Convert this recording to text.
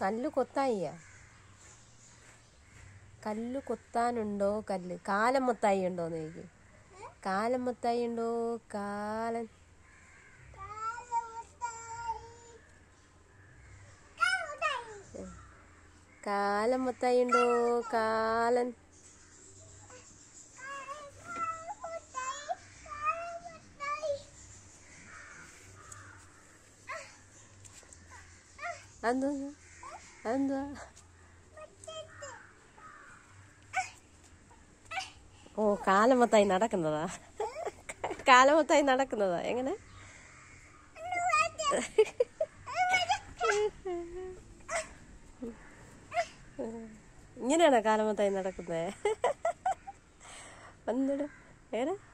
കല്ല് കൊത്തായിയാ കല്ല് കൊത്താനുണ്ടോ കല്ല് കാലം മൊത്തായി ഉണ്ടോ എനിക്ക് കാലം മൊത്തായി ഉണ്ടോ കാലൻ കാലം മൊത്തായി ഉണ്ടോ കാലൻ അതെന്താ അതെന്താ ഓ കാലം മൊത്തായി നടക്കുന്നതാ കാലം മൊത്തായി നടക്കുന്നതാ എങ്ങനെ ഇങ്ങനെയാണോ കാലം മൊത്തായി നടക്കുന്നത് വന്നിട് എങ്ങനെ